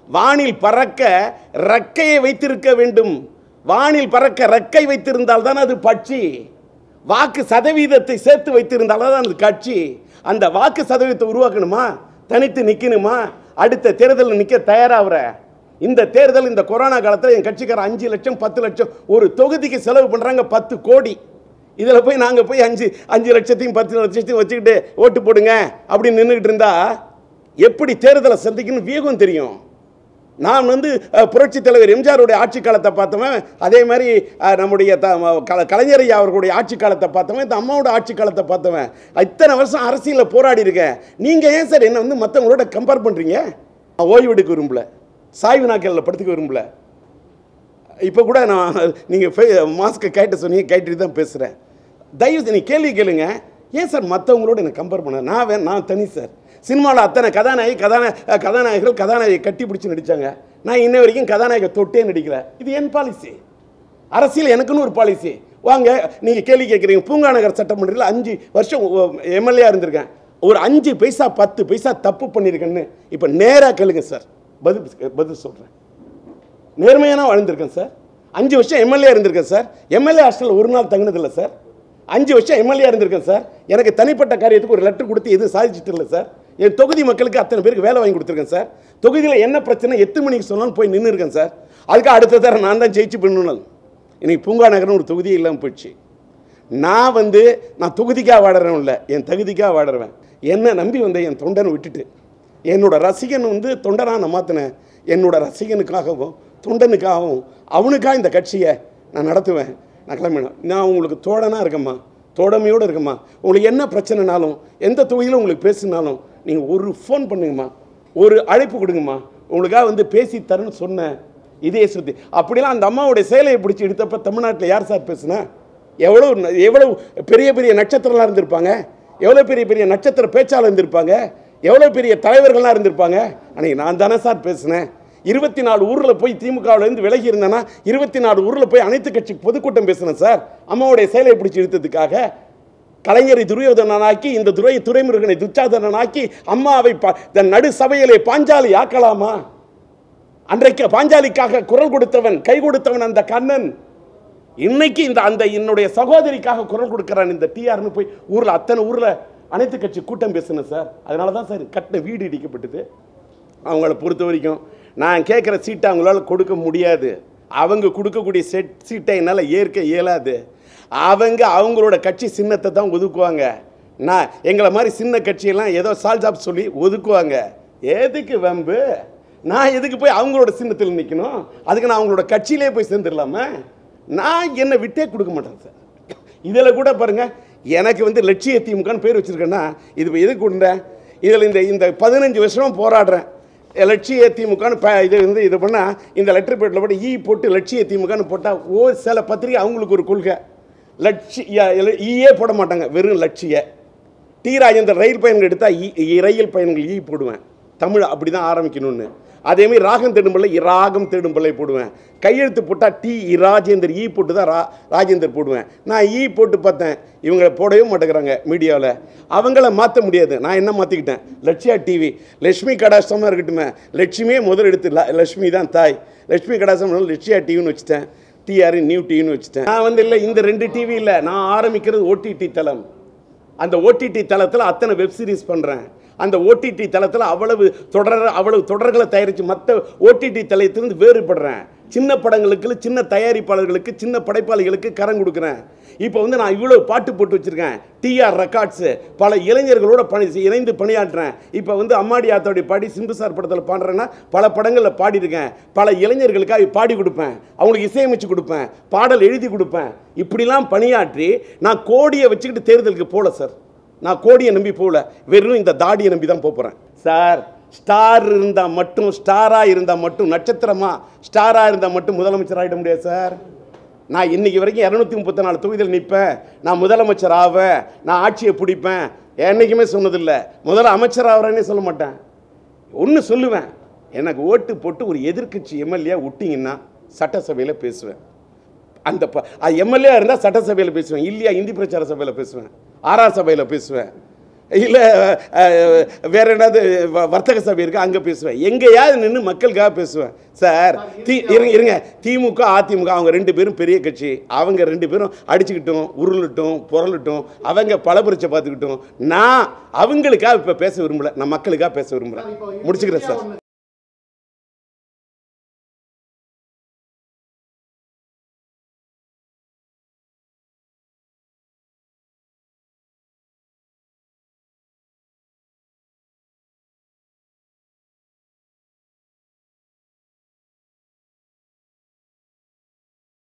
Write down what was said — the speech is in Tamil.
வானில் பறக்க ரெக்கையை வைத்திருக்க வேண்டும் வானில் பறக்க ரெக்கை வைத்திருந்தால் தான் அது பட்சி வாக்கு சதவீதத்தை சேர்த்து வைத்திருந்தால் தான் அது கட்சி அந்த வாக்கு சதவீதத்தை உருவாக்கணுமா தனித்து நிற்கணுமா அடுத்த தேர்தலில் நிற்க தயாராகிற இந்த தேர்தல் இந்த கொரோனா காலத்தில் என் கட்சிக்காரர் அஞ்சு லட்சம் பத்து லட்சம் ஒரு தொகுதிக்கு செலவு பண்ணுறாங்க பத்து கோடி இதில் போய் நாங்கள் போய் அஞ்சு அஞ்சு லட்சத்தையும் பத்து லட்சத்தையும் வச்சுக்கிட்டு ஓட்டு போடுங்க அப்படின்னு நின்றுக்கிட்டு இருந்தா எப்படி தேர்தலை சந்திக்கணும் வியூகம் தெரியும் நான் வந்து அஹ், புரட்சித் தலைவர் எம்ஜிஆருடைய ஆட்சி காலத்தை பார்த்தவன் அதே மாதிரி அஹ், நம்முடைய த ம- கல கலைஞர் ஐயா அவர்களுடைய ஆட்சி காலத்தை பார்த்தவன் இந்த அம்மாவோட ஆட்சி காலத்தை பார்த்தவன் இத்தனை வருஷம் அரசியலில் போராடி இருக்கேன் நீங்கள் ஏன் சார் என்ன வந்து மற்றவங்களோட கம்பேர் பண்ணுறீங்க ஓய்வு எடுக்க விரும்பல சாய்வு நாட்களில் படுத்துக்க விரும்பல இப்போ கூட நான் நீங்கள் மாஸ்க்கை கேட்ட சொன்னீங்க கேட்டுட்டு தான் பேசுகிறேன் தயவு செஞ்சு நீ கேள்வி கேளுங்க ஏன் சார் மற்றவங்களோட என்னை கம்பேர் பண்ண நான் வே நான் தனி சார் சினிமாவில் அத்தனை கதாநாயகி கதாநா அஹ் கதாநாயகர்கள் கதாநாயகி கட்டி பிடிச்சி நடித்தாங்க நான் இன்ன வரைக்கும் கதாநாயகை தொட்டே நடிக்கல இது என் பாலிசி அரசியல் எனக்குன்னு ஒரு பாலிசி வாங்க நீங்கள் கேள்வி கேட்குறீங்க பூங்கா நகர் சட்டமன்றத்தில் அஞ்சு வருஷம் எம்எல்ஏ இருந்திருக்கேன் ஒரு அஞ்சு பைசா பத்து பைசா தப்பு பண்ணியிருக்கேன்னு இப்போ நேராக கேளுங்க சார் பதில் பதில் சொல்கிறேன் நேர்மையான வாழ்ந்திருக்கேன் சார் அஞ்சு வருஷம் எம்எல்ஏ இருந்திருக்கேன் சார் எம்எல்ஏ ஹாஸ்டலில் ஒரு நாள் தங்கினதில்லை சார் அஞ்சு வருஷம் எம்எல்ஏ இருந்திருக்கேன் சார் எனக்கு தனிப்பட்ட காரியத்துக்கு ஒரு லெட்டர் கொடுத்து எதுவும் சாதிச்சிட்டு இல்லை சார் என் தொகுதி மக்களுக்கு அத்தனை பேருக்கு வேலை வாங்கி கொடுத்துருக்கேன் சார் தொகுதியில் என்ன பிரச்சனை எட்டு மணிக்கு சொன்னாலும் போய் நின்று இருக்கேன் சார் அதுக்கு அடுத்த தர நான் தான் ஜெயிச்சு பண்ணணும் இன்னைக்கு பூங்கா நகர்னு ஒரு தொகுதி இல்லாமல் போயிடுச்சு நான் வந்து நான் தொகுதிக்காக வாடுறேன் இல்லை என் தகுதிக்காக வாடுறேன் என்னை நம்பி வந்த என் தொண்டனை விட்டுட்டு என்னோட ரசிகன் வந்து தொண்டனாக நான் மாற்றினேன் என்னோட ரசிகனுக்காகவும் தொண்டனுக்காகவும் அவனுக்காக இந்த கட்சியை நான் நடத்துவேன் நான் கிளம்பினேன் நான் உங்களுக்கு தோழனாக இருக்கேம்மா தோழமையோடு இருக்கேம்மா உங்களுக்கு என்ன பிரச்சனைனாலும் எந்த தொகுதியில் உங்களுக்கு பேசுனாலும் நீங்கள் ஒரு ஃபோன் பண்ணுங்கம்மா ஒரு அழைப்பு கொடுங்கம்மா உங்களுக்காக வந்து பேசி தரேன்னு சொன்னேன் இதே சுத்தி அப்படிலாம் அந்த அம்மாவுடைய சேலையை பிடிச்சி எடுத்தப்ப தமிழ்நாட்டில் யார் சார் பேசுனா எவ்வளோ ந- எவ்வளவு பெரிய பெரிய நட்சத்திரம்லாம் இருந்திருப்பாங்க எவ்வளோ பெரிய பெரிய நட்சத்திர பேச்சாளர் இருந்திருப்பாங்க எவ்வளோ பெரிய தலைவர்கள்லாம் இருந்திருப்பாங்க அன்னைக்கு நான் தானே சார் பேசினேன் இருபத்தி நாலு ஊரில் போய் திமுகவிலேருந்து விலகி இருந்தேன்னா இருபத்தி நாலு ஊரில் போய் அனைத்து கட்சி பொதுக்கூட்டம் பேசினேன் சார் அம்மாவுடைய சேலையை பிடிச்சி இழுத்ததுக்காக கலைஞரை துரியோதனனாக்கி இந்த துறை துறைமுருகனை துச்சாதனனாக்கி அம்மாவை ப- இந்த நடு சபையிலே பாஞ்சாலி ஆக்கலாமா அன்றைக்கு பாஞ்சாலிக்காக குரல் கொடுத்தவன் கை கொடுத்தவன் அந்த கண்ணன் இன்னைக்கு இந்த அந்த என்னுடைய சகோதரிக்காக குரல் கொடுக்குறான் இந்த டிஆர்னு போய் ஊரில் அத்தனை ஊரில் அனைத்து கட்சி கூட்டம் பேசினேன் சார் அதனால தான் சார் கட்டின வீடு இடிக்கப்பட்டது அவங்கள பொறுத்த வரைக்கும் நான் கேட்குற சீட்டை அவங்களால கொடுக்க முடியாது அவங்க கொடுக்கக்கூடிய செட் சீட்டை என்னால் ஏற்க இயலாது அவங்க அவங்களோட கட்சி சின்னத்தை தான் ஒதுக்குவாங்க நான் எங்களை மாதிரி சின்ன கட்சியெல்லாம் ஏதோ சால்ஜாப் சொல்லி ஒதுக்குவாங்க எதுக்கு வம்பு நான் எதுக்கு போய் அவங்களோட சின்னத்தில் நிற்கணும் அதுக்கு நான் அவங்களோட கட்சியிலே போய் சேர்ந்துடலாமா நான் என்னை விட்டே கொடுக்க மாட்டேன் சார் இதில் கூட பாருங்க எனக்கு வந்து லட்சிய திமுகன்னு பேர் வச்சிருக்கேன்னா இது இப்போ எதுக்கு கொண்டேன் இதில் இந்த இந்த பதினஞ்சு வருஷமா போராடுறேன் லட்சிய திமுகன்னு ப இது வந்து இது பண்ணால் இந்த லெட்டர் பேட்டில் போட்டு ஈ போட்டு லட்சிய திமுகன்னு போட்டால் ஓ சில பத்திரிகை அவங்களுக்கு ஒரு கொள்கை லட்சிய ஈயே போட மாட்டாங்க வெறும் லட்சிய டி ராஜேந்தர் ரயில் பயணங்கள் எடுத்தால் ஈ ரயில் பயணங்கள் ஈ போடுவேன் தமிழ் அப்படி தான் ஆரம்பிக்கணும்னு அதேமாதிரி ராகம் தேடும் பிள்ளை இராகம் தேடும் பிள்ளை போடுவேன் கையெழுத்து போட்டால் டி ராஜேந்தர் ஈ போட்டு தான் ரா ராஜேந்தர் போடுவேன் நான் ஈ போட்டு பார்த்தேன் இவங்க போடவே மாட்டேங்கிறாங்க மீடியாவில் அவங்கள மாற்ற முடியாது நான் என்ன மாற்றிக்கிட்டேன் லட்சியா டிவி லட்சுமி கடாசமாக இருக்கட்டுமே லட்சுமியே முதல் எடுத்து ல- லட்சுமி தான் தாய் லட்சுமி கடாசம் லட்சியா டிவின்னு வச்சுட்டேன் டிஆர் நியூ டிவின்னு வச்சுட்டேன் நான் வந்து இல்லை இந்த ரெண்டு டிவி இல்லை நான் ஆரம்பிக்கிறது ஓடிடி தளம் அந்த ஓடிடி தளத்தில் அத்தனை வெப் சீரிஸ் பண்ணுறேன் அந்த ஓடிடி தளத்தில் அவ்வளவு தொடர் அவ்வளவு தொடர்களை தயாரித்து மற்ற ஓடிடி தளத்திலிருந்து வேறுபடுறேன் சின்ன படங்களுக்கு சின்ன தயாரிப்பாளர்களுக்கு சின்ன படைப்பாளிகளுக்கு கரம் கொடுக்குறேன் இப்போ வந்து நான் இவ்வளோ பாட்டு போட்டு வச்சுருக்கேன் டிஆர் ரெக்கார்ட்ஸு பல இளைஞர்களோட பணி இணைந்து பணியாற்றுறேன் இப்போ வந்து அம்மாடி ஆத்தோடைய பாடி சிம்பு சார் படத்தில் பாடுறேன்னா பல படங்களில் பாடியிருக்கேன் பல இளைஞர்களுக்காக பாடி கொடுப்பேன் அவங்களுக்கு இசையமைச்சு கொடுப்பேன் பாடல் எழுதி கொடுப்பேன் இப்படிலாம் பணியாற்றி நான் கோடியை வச்சுக்கிட்டு தேர்தலுக்கு போகல சார் நான் கோடியை நம்பி போகல வெறும் இந்த தாடியை நம்பி தான் போகிறேன் சார் ஸ்டார் இருந்தால் மட்டும் ஸ்டாராக இருந்தால் மட்டும் நட்சத்திரமா ஸ்டாராக இருந்தால் மட்டும் முதலமைச்சர் ஆகிட முடியாது சார் நான் இன்னைக்கு வரைக்கும் இரநூத்தி முப்பத்தி நாலு தொகுதியில் நிற்பேன் நான் முதலமைச்சர் ஆவேன் நான் ஆட்சியை பிடிப்பேன் என்றைக்குமே சொன்னதில்லை முதல்ல அமைச்சர் ஆகிறேன்னே சொல்ல மாட்டேன் ஒன்று சொல்லுவேன் எனக்கு ஓட்டு போட்டு ஒரு எதிர்க்கட்சி எம்எல்ஏ விட்டிங்கன்னா சட்டசபையில் பேசுவேன் அந்த ப எம்எல்ஏ இருந்தால் சட்டசபையில் பேசுவேன் இல்லையா இந்தி பிரச்சார சபையில் பேசுவேன் ஆர்ஆர் சபையில் பேசுவேன் இல்லை வேற என்னது வ- வர்த்தக சபை இருக்கு அங்கே பேசுவேன் எங்கேயாவது நின்று மக்களுக்காக பேசுவேன் சார் தி இருங்க இருங்க திமுக அதிமுக அவங்க ரெண்டு பேரும் பெரிய கட்சி அவங்க ரெண்டு பேரும் அடிச்சுக்கிட்டும் உருளட்டும் புரளட்டும் அவங்க பலபரிச்சை பார்த்துக்கிட்டும் நான் அவங்களுக்காக இப்போ பேச விரும்பல நான் மக்களுக்காக பேச விரும்புகிறேன் முடிச்சுக்கிறேன் சார்